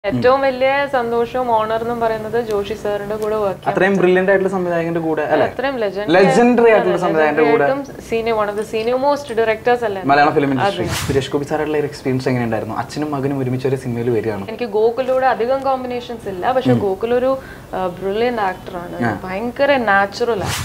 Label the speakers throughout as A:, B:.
A: ഏറ്റവും വലിയ സന്തോഷവും ഓണർ എന്നും പറയുന്നത് ജോഷി സാറിന്റെ കൂടെ വർക്ക്
B: അത്രയും ബ്രില്യന്റ് ആയിട്ടുള്ള സംവിധായകന്റെ കൂടെ അല്ലെ
A: അത്രയും ലെജൻഡ്
B: ലെജൻഡറി ആയിട്ടുള്ള സംവിധായകന്റെ കൂടെ
A: senior one of the senior most directors അല്ലേ
B: മലയാളം ഫിലിം ഇൻഡസ്ട്രി സുരേഷ് ഗോപി സാറുള്ള ഒരു എക്സ്പീരിയൻസ് എങ്ങനെയുണ്ടായിരുന്നു അച്ഛനും മകനും ഒരുമിച്ച് ഒരു സിനിമയിൽ വരികയാണ്
A: എനിക്ക് ഗോകുലൂടെ അധികം കോമ്പിനേഷൻസ് ഇല്ല പക്ഷെ ഗോകുൽ ഒരു ബ്രില്യൻ്റ് ആക്ടറാണ് ഭയങ്കര നാച്ചുറൽ ആണ്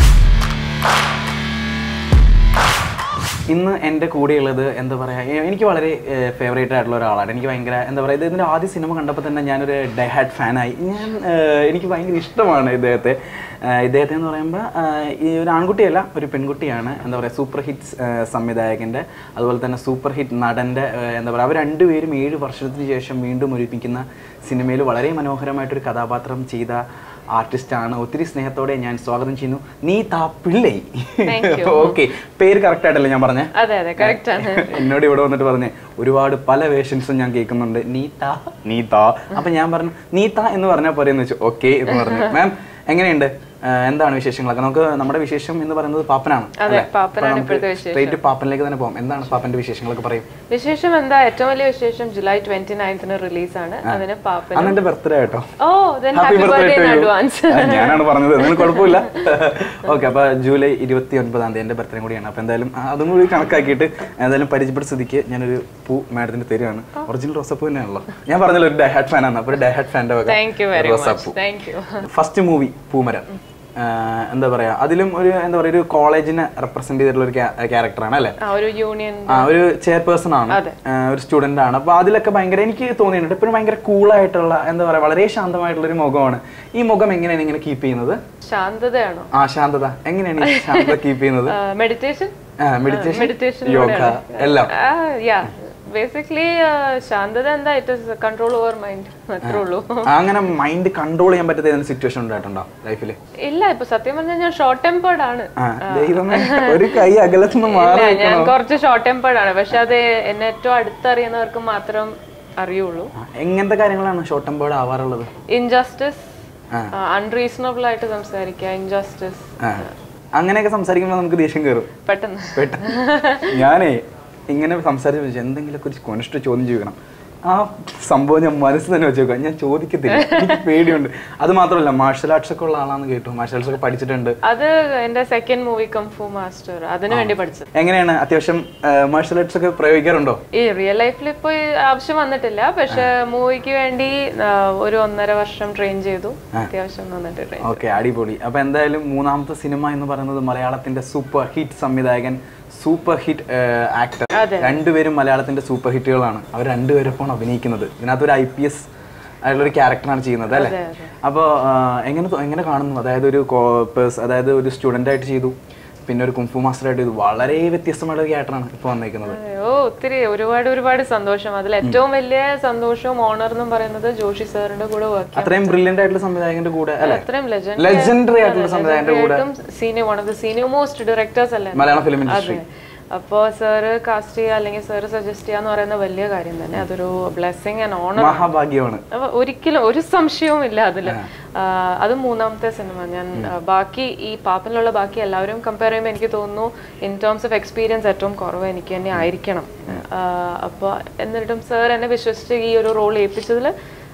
B: ഇന്ന് എൻ്റെ കൂടെയുള്ളത് എന്താ പറയുക എനിക്ക് വളരെ ഫേവറേറ്റ് ആയിട്ടുള്ള ഒരാളാണ് എനിക്ക് ഭയങ്കര എന്താ പറയുക ഇതിൻ്റെ ആദ്യ സിനിമ കണ്ടപ്പോൾ തന്നെ ഞാനൊരു ഡെഹാഡ് ഫാനായി ഞാൻ ഏഹ്, എനിക്ക് ഭയങ്കര ഇഷ്ടമാണ് ഇദ്ദേഹത്തെ ഏഹ്, ഇദ്ദേഹത്തെ എന്ന് പറയുമ്പോൾ ഏഹ്, ഈ ഒരു ആൺകുട്ടിയല്ല ഒരു പെൺകുട്ടിയാണ് എന്താ പറയുക സൂപ്പർ ഹിറ്റ് സംവിധായകൻ്റെ അതുപോലെ തന്നെ സൂപ്പർ ഹിറ്റ് നടൻ്റെ ഏഹ്, എന്താ പറയുക അവർ രണ്ടുപേരും ഏഴ് വർഷത്തിന് ശേഷം വീണ്ടും ഒരുമിപ്പിക്കുന്ന സിനിമയിൽ വളരെ മനോഹരമായിട്ടൊരു കഥാപാത്രം ചെയ്ത ആർട്ടിസ്റ്റാണ് ഒത്തിരി സ്നേഹത്തോടെ ഞാൻ സ്വാഗതം ചെയ്യുന്നു Neeta Pillai
A: Thank you.
B: Okay പേര് കറക്റ്റ് ആയിട്ടല്ലേ ഞാൻ പറഞ്ഞേ
A: അതെ അതെ കറക്റ്റ് ആണ്
B: എന്നോട് ഇവിടെ വന്നിട്ട് പറഞ്ഞേ ഒരുപാട് പല വേഷൻസും ഞാൻ കേൾക്കുന്നുണ്ട് നീത നീത അപ്പൊ ഞാൻ പറഞ്ഞു നീത എന്ന് പറഞ്ഞാൽ പോരെന്ന് വെച്ചു ഓക്കെ എന്ന് പറഞ്ഞു മാം എങ്ങനെയുണ്ട് ആ, എന്താണ് വിശേഷങ്ങളൊക്കെ നമുക്ക് നമ്മുടെ വിശേഷം എന്ന് പറയുന്നത് പാപ്പനാണ്
A: അതെ, പാപ്പനാണ് ഇപ്പോഴത്തെ വിശേഷം.
B: സ്ട്രേറ്റ് പാപ്പനിലേക്ക് തന്നെ പോകാം എന്താണ് പാപ്പന്റെ വിശേഷങ്ങളൊക്കെ പറയും
A: വിശേഷം എന്താ ഏറ്റവും വലിയ വിശേഷം ജൂലൈ ട്വന്റി നയൻത്തിന് റിലീസാണ് അതിന് പാപ്പൻ
B: അന്ന് എന്റെ ബർത്ത്ഡേ കേട്ടോ
A: oh then
B: happy
A: happy birthday in
B: birthday
A: advance
B: ഞാനാണ് പറഞ്ഞത് അതിന് കുഴപ്പമില്ല ഓക്കെ അപ്പൊ ജൂലൈ ഇരുപത്തി ഒൻപതാം തീയതി എന്റെ ബർത്ത്ഡേ കൂടിയാണ് അപ്പൊ എന്തായാലും ആ, അതും കൂടി കണക്കാക്കിയിട്ട് എന്തായാലും പരിചയപ്പെട്ട സ്ഥിതിക്ക് ഞാനൊരു പൂ മാഡത്തിന് തരികയാണ് ഒറിജിനൽ റോസപ്പൂ തന്നെയാണല്ലോ ഞാൻ പറഞ്ഞല്ലോ ഒരു ഡയഹാറ്റ് ഫാൻ ആണ് അപ്പൊ ഒരു ഡയഹാറ്റ് ഫാൻ്റെ
A: താങ്ക് യു വെരി മച്ച്
B: റോസാപ്പൂ
A: thank you
B: first movie Poomaram ആ, എന്താ പറയാ അതിലും ഒരു എന്താ പറയാ ഒരു കോളേജിനെ റെപ്രസെന്റ് ചെയ്തിട്ടുള്ള ഒരു ക്യാരക്ടറാണ് അല്ലേ
A: ആ ഒരു യൂണിയൻ
B: ആ ഒരു ചെയർപേഴ്സൺ ആണ് ആ, ഒരു സ്റ്റുഡന്റ് ആണ് അപ്പൊ അതിലൊക്കെ ഭയങ്കര എനിക്ക് തോന്നിയിട്ടുണ്ട് ഇപ്പോഴും ഭയങ്കര കൂളായിട്ടുള്ള എന്താ പറയാ വളരെ ശാന്തമായിട്ടുള്ള ഒരു മുഖമാണ് ഈ മുഖം എങ്ങനെയാണ് ഇങ്ങനെ കീപ്പ് ചെയ്യുന്നത്
A: ശാന്തതയാണോ
B: ആ ശാന്തത എങ്ങനെയാണ് ഈ ശാന്തത കീപ്പ് ചെയ്യുന്നത്
A: മെഡിറ്റേഷൻ
B: മെഡിറ്റേഷൻ
A: meditation
B: യോഗ എല്ലാം
A: യാ ബേസിക്കലി ശാന്തത എന്താ it is control over mind അത്രേ ഉള്ളൂ
B: ആ, അങ്ങനെ മൈൻഡ് കൺട്രോൾ ചെയ്യാൻ പറ്റാത്ത ഏതെങ്കിലും സിറ്റുവേഷൻ ഉണ്ടായിട്ടുണ്ടോ ലൈഫിൽ
A: ഇല്ല ഇപ്പൊ സത്യം പറഞ്ഞാൽ ഞാൻ ഷോർട്ട് ടെമ്പേർഡ് ആണ്
B: ആ ദൈവമേ ഒരു കൈ അകലത്തുനിന്ന് മാറി
A: ഇല്ല, ഞാൻ കുറച്ച് ഷോർട്ട് ടെമ്പേർഡ് ആണ് പക്ഷെ അത് എന്നെ ഏറ്റവും അടുത്തറിയുന്നവർക്ക് മാത്രം അറിയുള്ളൂ
B: ആ, എങ്ങനത്തെ കാര്യങ്ങളാണ് ഷോർട്ട് ടെമ്പേർഡ് ആവാറുള്ളത്
A: ഇൻജസ്റ്റിസ്
B: ആ.
A: അൺറീസണബിൾ ആയിട്ട് സംസാരിക്കുക ഇൻജസ്റ്റിസ്
B: ആ. അങ്ങനെയൊക്കെ സംസാരിക്കുമ്പോൾ നമുക്ക് ദേഷ്യം കയറും
A: പെട്ടെന്ന്
B: പെട്ടെന്ന് ഞാനേ ഇങ്ങനെ സംസാരിച്ച് വെച്ചാൽ എന്തെങ്കിലുമൊക്കെ ഒരു കൊനിഷ്ട ചോദ്യം ചോദിക്കണം ആ സംഭവം ഞാൻ മനസ്സിൽ തന്നെ വെച്ചേക്കാം ഞാൻ ചോദിക്കത്തില്ല എനിക്ക് പേടിയുണ്ട് അത് മാത്രമല്ല മാർഷൽ ആർട്സ് ഒക്കെ ഉള്ള ആളാണെന്ന് കേട്ടു മാർഷൽ ആർട്സ് ഒക്കെ പഠിച്ചിട്ടുണ്ട്
A: അത് എന്റെ സെക്കൻഡ് മൂവി കംഫു മാസ്റ്റർ അതിനു വേണ്ടി പഠിച്ചത്
B: എങ്ങനെയാണ് അത്യാവശ്യം മാർഷൽ ആർട്സ് ഒക്കെ പ്രയോഗിക്കാറുണ്ടോ
A: ഈ റിയൽ ലൈഫിൽ ഇപ്പൊ ഈ ആവശ്യം വന്നിട്ടില്ല പക്ഷെ മൂവിക്ക് വേണ്ടി ആ, ഒരു ഒന്നര വർഷം ട്രെയിൻ ചെയ്തു അത്യാവശ്യം നന്നായിട്ട് ട്രെയിൻ
B: ഓക്കെ അടിപൊളി അപ്പൊ എന്തായാലും മൂന്നാമത്തെ സിനിമ എന്ന് പറയുന്നത് മലയാളത്തിന്റെ സൂപ്പർ ഹിറ്റ് സംവിധായകൻ സൂപ്പർ ഹിറ്റ് ആക്ടർ രണ്ടുപേരും മലയാളത്തിന്റെ സൂപ്പർ ഹിറ്റുകളാണ് അവർ രണ്ടുപേരും ഇപ്പോൾ അഭിനയിക്കുന്നത് ഇതിനകത്ത് ഒരു ഐ പി എസ് ആയിട്ടുള്ള ഒരു ക്യാരക്ടറാണ് ചെയ്യുന്നത് അല്ലേ അപ്പോൾ എങ്ങനെ തോ- എങ്ങനെ കാണുന്നു അതായത് ഒരു കോ- പേഴ്സ് അതായത് ഒരു സ്റ്റുഡൻ്റ് ആയിട്ട് ചെയ്തു പിന്നെ ഒരു കുംഫു മാസ്റ്റർ ആയിട്ട് ചെയ്തു വളരെ വ്യത്യസ്തമായിട്ടുള്ള ഒരു ക്യാരക്ടറാണ് ഇപ്പോൾ വന്നിരിക്കുന്നത്
A: ഓ ഒത്തിരി ഒരുപാട് ഒരുപാട് സന്തോഷം അതിൽ ഏറ്റവും വലിയ സന്തോഷവും ഓണർ എന്നും പറയുന്നത് ജോഷി സാറിന്റെ കൂടെ വർക്ക്
B: അത്രയും ബ്രില്യന്റ് ആയിട്ടുള്ള സംവിധായകന്റെ കൂടെ അല്ലേ
A: അത്രയും ലെജൻഡ്
B: ലെജൻഡറി ആയിട്ടുള്ള സംവിധായകന്റെ കൂടെ
A: senior one of the senior most directors അല്ലേ
B: മലയാളം ഫിലിം ഇൻഡസ്ട്രി
A: അപ്പോൾ സാറ് കാസ്റ്റ് ചെയ്യുക അല്ലെങ്കിൽ സാറ് സജസ്റ്റ് ചെയ്യുക എന്ന് പറയുന്ന വലിയ കാര്യം തന്നെ അതൊരു ബ്ലെസ്സിങ് ആൻഡ് ഓണർ
B: മഹാഭാഗ്യമാണ്
A: അപ്പൊ ഒരിക്കലും ഒരു സംശയവും ഇല്ല അതില് അത് മൂന്നാമത്തെ സിനിമ ഞാൻ ആ, ബാക്കി ഈ പാപ്പനിലുള്ള ബാക്കി എല്ലാവരും കമ്പയർ ചെയ്യുമ്പോൾ എനിക്ക് തോന്നുന്നു ഇൻ ടേംസ് ഓഫ് എക്സ്പീരിയൻസ് ഏറ്റവും കുറവ് എനിക്ക് തന്നെ ആയിരിക്കണം അപ്പോൾ എന്നിട്ടും സാർ എന്നെ വിശ്വസിച്ച് ഈ ഒരു റോൾ ഏൽപ്പിച്ചതിൽ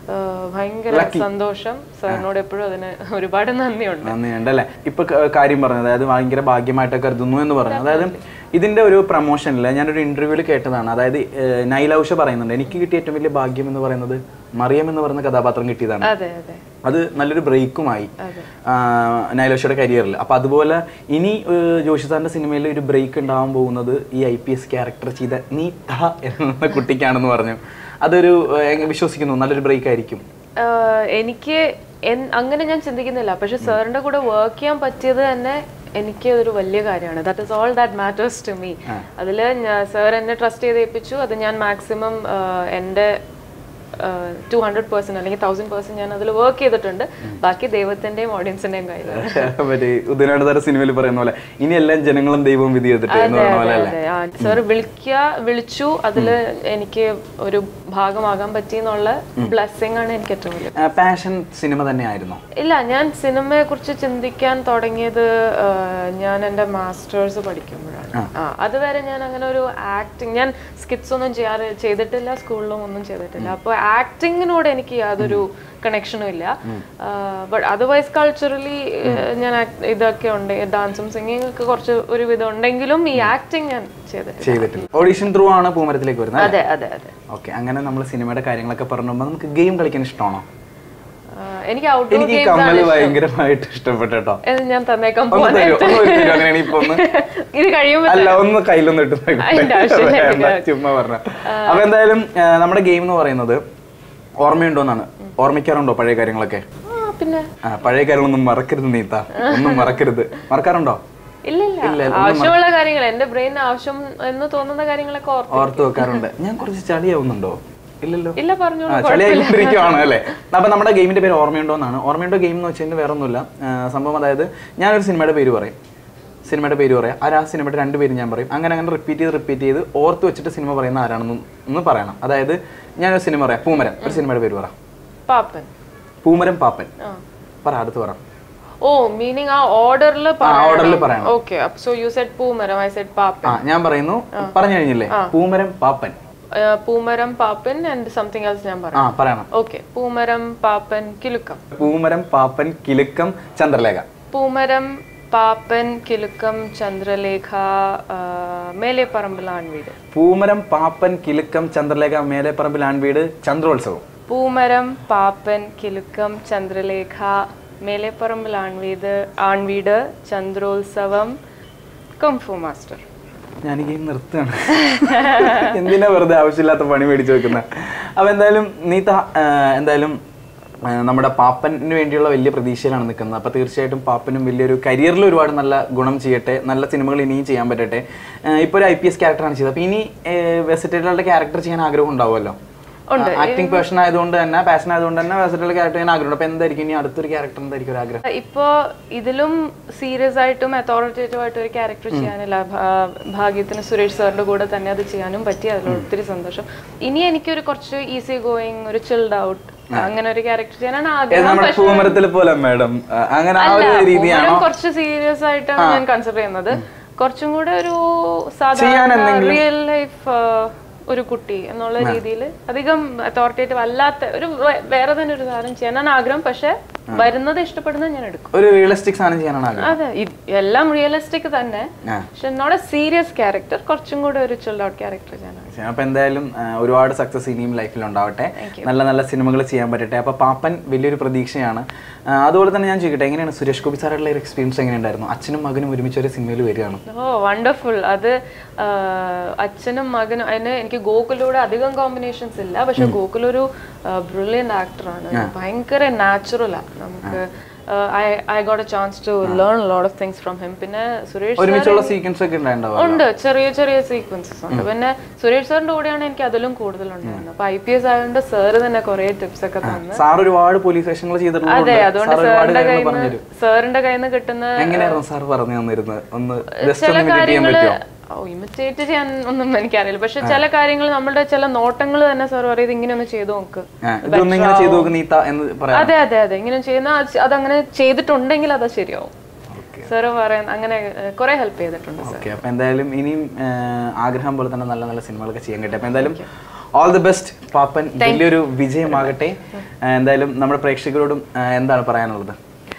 A: ഭയങ്കര സന്തോഷം സാറിനോട് എപ്പോഴും അതിന് ഒരുപാട് നന്ദിയുണ്ട്
B: നന്ദിയുണ്ട് അല്ലേ ഇപ്പൊ ക- കാര്യം പറഞ്ഞു അതായത് ഭയങ്കര ഭാഗ്യമായിട്ട് കരുതുന്നു എന്ന് പറഞ്ഞു അതായത് ഇതിന്റെ ഒരു പ്രൊമോഷനിൽ ഞാനൊരു ഇന്റർവ്യൂവിൽ കേട്ടതാണ് അതായത് ഏഹ്, നൈലൗഷ പറയുന്നുണ്ട് എനിക്ക് കിട്ടിയ ഏറ്റവും വലിയ ഭാഗ്യം എന്ന് പറയുന്നത് മറിയം എന്ന് പറയുന്ന കഥാപാത്രം കിട്ടിയതാണ്
A: അതെ അതെ
B: അത് നല്ലൊരു ബ്രേക്കുമായി നൈലോഷയുടെ കരിയറിൽ അപ്പൊ അതുപോലെ ഇനി ഏഹ്, ജോഷി സാറിന്റെ സിനിമയിൽ ഒരു ബ്രേക്ക് ഉണ്ടാവാൻ പോകുന്നത് ഈ ഐ പി എസ് ക്യാരക്ടർ ചെയ്ത നീ ത എന്ന കുട്ടിക്കാണെന്ന് പറഞ്ഞു അതൊരു ഏഹ്, വിശ്വസിക്കുന്നു നല്ലൊരു ബ്രേക്ക് ആയിരിക്കും
A: ആഹ് എനിക്ക് എൻ- അങ്ങനെ ഞാൻ ചിന്തിക്കുന്നില്ല പക്ഷെ സാറിന്റെ കൂടെ വർക്ക് ചെയ്യാൻ പറ്റിയത് തന്നെ എനിക്ക് അതൊരു വലിയ കാര്യമാണ് that is all that matters to me അതിൽ സാർ എന്നെ ട്രസ്റ്റ് ചെയ്ത് ഏൽപ്പിച്ചു അത് ഞാൻ മാക്സിമം എൻ്റെ ടു ഹൺഡ്രഡ് പെർസെന്റ് അല്ലെങ്കിൽ തൗസൻഡ് പെർസെന്റ് ഞാൻ അതിൽ വർക്ക് ചെയ്തിട്ടുണ്ട് ബാക്കി ദൈവത്തിന്റെയും ഓഡിയൻസിന്റെയും കയ്യിലാണ്
B: മറ്റേ ഉദയനാട് സിനിമയിൽ പറയുന്ന പോലെ ഇനി എല്ലാം ജനങ്ങളും ദൈവവും വിധി ചെയ്തിട്ട് എന്ന് പറയുന്ന പോലെ അല്ലേ
A: സാർ വിളിക്കുക വിളിച്ചു അതില് എനിക്ക് ഒരു ഭാഗമാകാൻ പറ്റിയെന്നുള്ള ബ്ലെസ്സിങ് ആണ് എനിക്ക് ഏറ്റവും വലിയ
B: പാഷൻ സിനിമ തന്നെയായിരുന്നോ
A: ഇല്ല ഞാൻ സിനിമയെ കുറിച്ച് ചിന്തിക്കാൻ തുടങ്ങിയത് ആ, ഞാൻ എൻ്റെ മാസ്റ്റേഴ്സ് പഠിക്കുമ്പോഴാണ് ആ അതുവരെ ഞാൻ അങ്ങനെ ഒരു ആക്ടിങ് ഞാൻ സ്കിറ്റ്സ് ഒന്നും ചെയ്യാറ് ചെയ്തിട്ടില്ല സ്കൂളിലും ഒന്നും ചെയ്തിട്ടില്ല അപ്പോൾ ആക്ടിങ്ങിനോട് എനിക്ക് യാതൊരു കണക്ഷനും ഇല്ല ബട്ട് അതർവൈസ് കൾച്ചറലി ഞാൻ act- ഇതൊക്കെ ഉണ്ട് ഡാൻസും സിംഗിങ് ഒക്കെ കുറച്ച് ഒരു വിധം ഉണ്ടെങ്കിലും ഈ ആക്ടിങ് ഞാൻ ചെയ്തിട്ടില്ല
B: ചെയ്തിട്ടില്ല ഓഡീഷൻ ത്രൂ ആണ് പൂമരത്തിലേക്ക് വരുന്നത്
A: അതെ അതെ അതെ
B: ഓക്കെ അങ്ങനെ നമ്മൾ സിനിമയുടെ കാര്യങ്ങളൊക്കെ പറഞ്ഞുമ്പോൾ നമുക്ക് ഗെയിം കളിക്കാൻ ഇഷ്ടമാണോ
A: ആ, എനിക്ക് ഔട്ട്ഡോർ
B: എനിക്ക് ഈ കമ്മല് ഭയങ്കരമായിട്ട് ഇഷ്ടപ്പെട്ടു കേട്ടോ
A: ഞാൻ തന്നേക്കാം
B: ഒന്ന്
A: പോലെ
B: തരുമോ? ഒന്ന് വെച്ച് തരുമോ? അങ്ങനെയാണെങ്കിൽ ഇപ്പൊ ഒന്ന്
A: ഇത് കഴിയുമ്പോൾ
B: അല്ല ഒന്ന് കയ്യിലൊന്ന് ഇട്ട് നോക്കട്ടെ.
A: അതിന്റെ ആവശ്യമില്ല.
B: വേണ്ട, ചുമ്മാ പറഞ്ഞ അപ്പൊ എന്തായാലും ആ, നമ്മുടെ ഗെയിം എന്ന് പറയുന്നത് ഓർമ്മയുണ്ടോന്നാണ് ഓർമ്മിക്കാറുണ്ടോ പഴയ കാര്യങ്ങളൊക്കെ
A: ആ പിന്നെ
B: ആ, പഴയ കാര്യങ്ങളൊന്നും മറക്കരുത് നീത്ത ഒന്നും മറക്കരുത് മറക്കാറുണ്ടോ
A: ഇല്ല ഇല്ല ആവശ്യമുള്ള കാര്യങ്ങൾ എന്റെ ബ്രെയിൻ ആവശ്യം എന്ന് തോന്നുന്ന കാര്യങ്ങളൊക്കെ ഓർത്ത്
B: ഓർത്ത് വെക്കാറുണ്ട് ഞാൻ കുറച്ച് ചളിയാവുന്നുണ്ടോ ഇല്ലല്ലോ
A: ഇല്ല പറഞ്ഞു
B: ആ, ചളിയായിക്കൊണ്ടിരിക്കുവാണ് അല്ലേ അപ്പൊ നമ്മുടെ ഗെയിമിന്റെ പേര് ഓർമ്മയുണ്ടോ എന്നാണ് ഓർമ്മയുണ്ടോ ഗെയിം എന്ന് വെച്ചാൽ വേറെ ഒന്നുമില്ല ആ, സംഭവം അതായത് ഞാനൊരു സിനിമയുടെ പേര് പറയും സിനിമയുടെ പേര് പറയാം ആരാ ആ സിനിമയുടെ രണ്ട് പേര് ഞാൻ പറയും അങ്ങനെ അങ്ങനെ റിപ്പീറ്റ് ചെയ്ത് റിപ്പീറ്റ് ചെയ്ത് ഓർത്ത് വെച്ചിട്ട് സിനിമ പറയുന്ന ആരാണെന്ന് ഒന്ന് പറയണം അതായത് ഞാനൊരു സിനിമ പറയാം പൂമരം ഒരു സിനിമയുടെ പേര് പറ
A: പാപ്പൻ
B: പൂമരം പാപ്പൻ
A: ആ.
B: പറ അടുത്ത് പറ
A: ഓ മീനിങ് ആ ഓർഡറിൽ
B: order ല് പറയണം.
A: Okay so you said Poomaram I said Pappan
B: ആ ഞാൻ പറയുന്നു പറഞ്ഞു കഴിഞ്ഞില്ലേ പൂമരം പാപ്പൻ
A: ആ, Poomaram Pappan and something else ഞാൻ
B: ആ
A: പറയാം
B: പറയണം
A: ഓക്കെ പൂമരം പാപ്പൻ കിലുക്കം
B: പൂമരം പാപ്പൻ കിലുക്കം ചന്ദ്രലേഖ
A: പൂമരം പാപ്പൻ കിലുക്കം ചന്ദ്രലേഖ ആ, മേലെപ്പറമ്പിലാണ് വീട്
B: പൂമരം പാപ്പൻ കിലുക്കം ചന്ദ്രലേഖ മേലെപ്പറമ്പിൽ ആൺവീട് ചന്ദ്രോത്സവം
A: പൂമരം പാപ്പൻ കിലുക്കം ചന്ദ്രലേഖ മേലെപ്പറമ്പിൽ ആൺവീട് ആൺവീട് ചന്ദ്രോത്സവം കംഫു മാസ്റ്റർ
B: ഞാൻ ഈ ഗെയിം നിർത്തുകയാണ് എന്തിനാ വെറുതെ ആവശ്യമില്ലാത്ത പണി മേടിച്ചു വെക്കുന്ന അപ്പൊ എന്തായാലും നീത്ത ആ, എന്തായാലും ആ, നമ്മുടെ പാപ്പന് വേണ്ടിയുള്ള വലിയ പ്രതീക്ഷയിലാണ് നിൽക്കുന്നത് അപ്പൊ തീർച്ചയായിട്ടും പാപ്പനും വലിയൊരു കരിയറിൽ ഒരുപാട് നല്ല ഗുണം ചെയ്യട്ടെ നല്ല സിനിമകൾ ഇനിയും ചെയ്യാൻ പറ്റട്ടെ ആ, ഇപ്പൊ ഒരു ഐ പി എസ് ക്യാരക്ടറാണ് ചെയ്തത് അപ്പൊ ഇനി വെസിറ്റേറ്ററുടെ ക്യാരക്ടർ ചെയ്യാൻ ആഗ്രഹം ഉണ്ടാവുമല്ലോ ആക്ടിങ് പേഴ്സൺ ആയതുകൊണ്ട് തന്നെ പാഷൻ ആയതുകൊണ്ട് തന്നെ വെസിറ്റേറ്റർ ക്യാരക്ടർ ചെയ്യാൻ ആഗ്രഹം അപ്പൊ എന്തായിരിക്കും ഇനി അടുത്തൊരു ക്യാരക്ടർ എന്തായിരിക്കും ഒരു ആഗ്രഹം
A: ഇപ്പോ ഇതിലും സീരിയസ് ആയിട്ടും അതോറിറ്റേറ്റീവ് ആയിട്ടും ഒരു ക്യാരക്ടർ ചെയ്യാനില്ല ഭാ- ഭാഗ്യത്തിന് സുരേഷ് സാറിന്റെ കൂടെ തന്നെ അത് ചെയ്യാനും പറ്റി അതിൽ ഒത്തിരി സന്തോഷം ഇനി എനിക്കൊരു കുറച്ച് ഈസി ഗോയിങ് ഒരു ചിൽഡ് ഔട്ട് അങ്ങനെ ഒരു ക്യാരക്ടർ ചെയ്യാനാണ്
B: ഏത്
A: ആഗ്രഹം
B: നമ്മുടെ പൂമരത്തിൽ പോലെ മാഡം അങ്ങനെ ആ ഒരു
A: അല്ല,
B: രീതിയാണോ
A: പൂമരം കുറച്ച് സീരിയസ് ആയിട്ടാണ് ഞാൻ കൺസിഡർ ചെയ്യുന്നത് കുറച്ചും കൂടെ ഒരു
B: ചെയ്യാൻ
A: സാധാരണ
B: എന്തെങ്കിലും?
A: റിയൽ ലൈഫ് ഒരു കുട്ടി എന്നുള്ള രീതിയിൽ അധികം അതോറിറ്റേറ്റീവ് അല്ലാത്ത ഒരു വേ- വേറെ തന്നെ ഒരു സാധനം ചെയ്യാനാണ് ആഗ്രഹം പക്ഷെ വരുന്നത് ഇഷ്ടപ്പെടുന്നത് ഞാൻ എടുക്കും
B: ഒരു റിയലിസ്റ്റിക് സാധനം ചെയ്യാനാണ് ആഗ്രഹം
A: അതെ ഇത് എല്ലാം റിയലിസ്റ്റിക് തന്നെ
B: ആ.
A: പക്ഷെ നോട്ട് എ സീരിയസ് ക്യാരക്ടർ കുറച്ചും കൂടെ ഒരു ചിൽഡ് ഔട്ട് ക്യാരക്ടർ ചെയ്യാനാണ്
B: ശരി, അപ്പൊ എന്തായാലും ആ, ഒരുപാട് സക്സസ് ഇനിയും ലൈഫിൽ ഉണ്ടാവട്ടെ നല്ല നല്ല സിനിമകൾ ചെയ്യാൻ പറ്റട്ടെ അപ്പൊ പാപ്പൻ വലിയൊരു പ്രതീക്ഷയാണ് ആ, അതുപോലെ തന്നെ ഞാൻ ചോദിക്കട്ടെ എങ്ങനെയാണ് സുരേഷ് ഗോപി സാറുള്ള ഒരു എക്സ്പീരിയൻസ് എങ്ങനെയുണ്ടായിരുന്നു അച്ഛനും മകനും ഒരുമിച്ച് ഒരു സിനിമയിൽ വരികയാണ്
A: ഓ വണ്ടർഫുൾ അത് ആ, അച്ഛനും മകനും അതിന് എനിക്ക് ഗോകുലൂടെ അധികം കോമ്പിനേഷൻസ് ഇല്ല പക്ഷെ ഗോകുൽ ഒരു ബ്രില്യൻ്റ് ആക്ടറാണ് ഭയങ്കര നാച്ചുറലാണ് നമുക്ക് I got a chance to learn lot of things from him പിന്നെ സുരേഷ് sir
B: ഒരുമിച്ചുള്ള സീക്വൻസ് ഒക്കെ ഉണ്ടായിട്ടുണ്ടാവും
A: ഉണ്ട് ചെറിയ ചെറിയ സീക്വൻസസ് ഉണ്ട് പിന്നെ സുരേഷ് സാറിന്റെ കൂടെയാണ് എനിക്ക് അതിലും കൂടുതൽ ഉണ്ടായിരുന്നത് അപ്പൊ ഐ പി എസ് ആയതുകൊണ്ട് സാറ് തന്നെ കുറെ ടിപ്സ് ഒക്കെ തന്നു
B: സാർ ഒരുപാട് പോലീസ് സ്റ്റേഷനുകൾ
A: അതെ
B: ചെയ്തിട്ടുണ്ട്
A: അതുകൊണ്ട്
B: സാർ ഒരുപാട്
A: സാറിന്റെ
B: കാര്യങ്ങൾ
A: കയ്യിൽ
B: പറഞ്ഞു
A: നിന്ന്
B: തരും
A: സാറിന്റെ കയ്യിൽ നിന്ന് കിട്ടുന്ന
B: എങ്ങനെയായിരുന്നു സാർ പറഞ്ഞു തന്നിരുന്നത് ഒന്ന് ജസ്റ്റ്
A: ചില
B: ഒന്ന് ഇമിറ്റേറ്റ് ചെയ്യാൻ
A: കാര്യങ്ങള്
B: പറ്റുമോ
A: ഇമിറ്റേറ്റ് ചെയ്യാൻ ഒന്നും എനിക്കറിയില്ല പക്ഷെ ചില കാര്യങ്ങൾ നമ്മുടെ ചില നോട്ടങ്ങൾ തന്നെ സാർ പറയും ഇങ്ങനെ ഒന്ന് ചെയ്തു നോക്ക്
B: ആ, ഇതൊന്നും ഇങ്ങനെ ചെയ്തു നോക്ക് നീത്ത എന്ന് പറയാം
A: അതെ അതെ അതെ ഇങ്ങനെ ചെയ്യുന്ന അത് അതങ്ങനെ ചെയ്തിട്ടുണ്ടെങ്കിൽ അത് ശരിയാവും സാറ് പറയുന്ന അങ്ങനെ കുറെ ഹെൽപ്പ് ചെയ്തിട്ടുണ്ട് സാർ
B: ഓക്കെ അപ്പൊ എന്തായാലും ഇനിയും ആ, ആഗ്രഹം പോലെ തന്നെ നല്ല നല്ല സിനിമകളൊക്കെ ചെയ്യാൻ കഴിയട്ടെ അപ്പൊ എന്തായാലും ഓൾ ദി ബെസ്റ്റ് പാപ്പൻ വലിയൊരു വിജയമാകട്ടെ ആ, എന്തായാലും നമ്മുടെ പ്രേക്ഷകരോടും ആ, എന്താണ് പറയാനുള്ളത്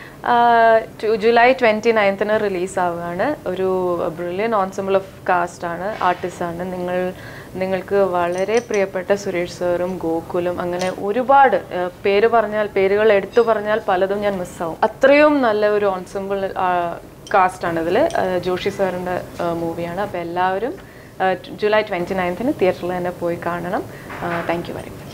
A: ജൂലൈ ട്വൻറ്റി നയൻത്തിന് റിലീസ് ആവുകയാണ് ഒരു ബ്രില്യൻ ഓൺസിമ്പിൾ ഓഫ് കാസ്റ്റ് ആണ് ആർട്ടിസ്റ്റ് ആണ് നിങ്ങൾ നിങ്ങൾക്ക് വളരെ പ്രിയപ്പെട്ട സുരേഷ് സാറും ഗോകുലും അങ്ങനെ ഒരുപാട് ആ, പേര് പറഞ്ഞാൽ പേരുകൾ എടുത്തു പറഞ്ഞാൽ പലതും ഞാൻ മിസ്സാവും അത്രയും നല്ല ഒരു ഓൺസിമ്പിൾ കാസ്റ്റ് ആണ് ഇതിൽ ജോഷി സാറിൻ്റെ മൂവിയാണ് അപ്പോൾ എല്ലാവരും ജൂലൈ ട്വൻറ്റി നയൻത്തിന് തിയേറ്ററിൽ തന്നെ പോയി കാണണം താങ്ക് യു വെരി മച്ച്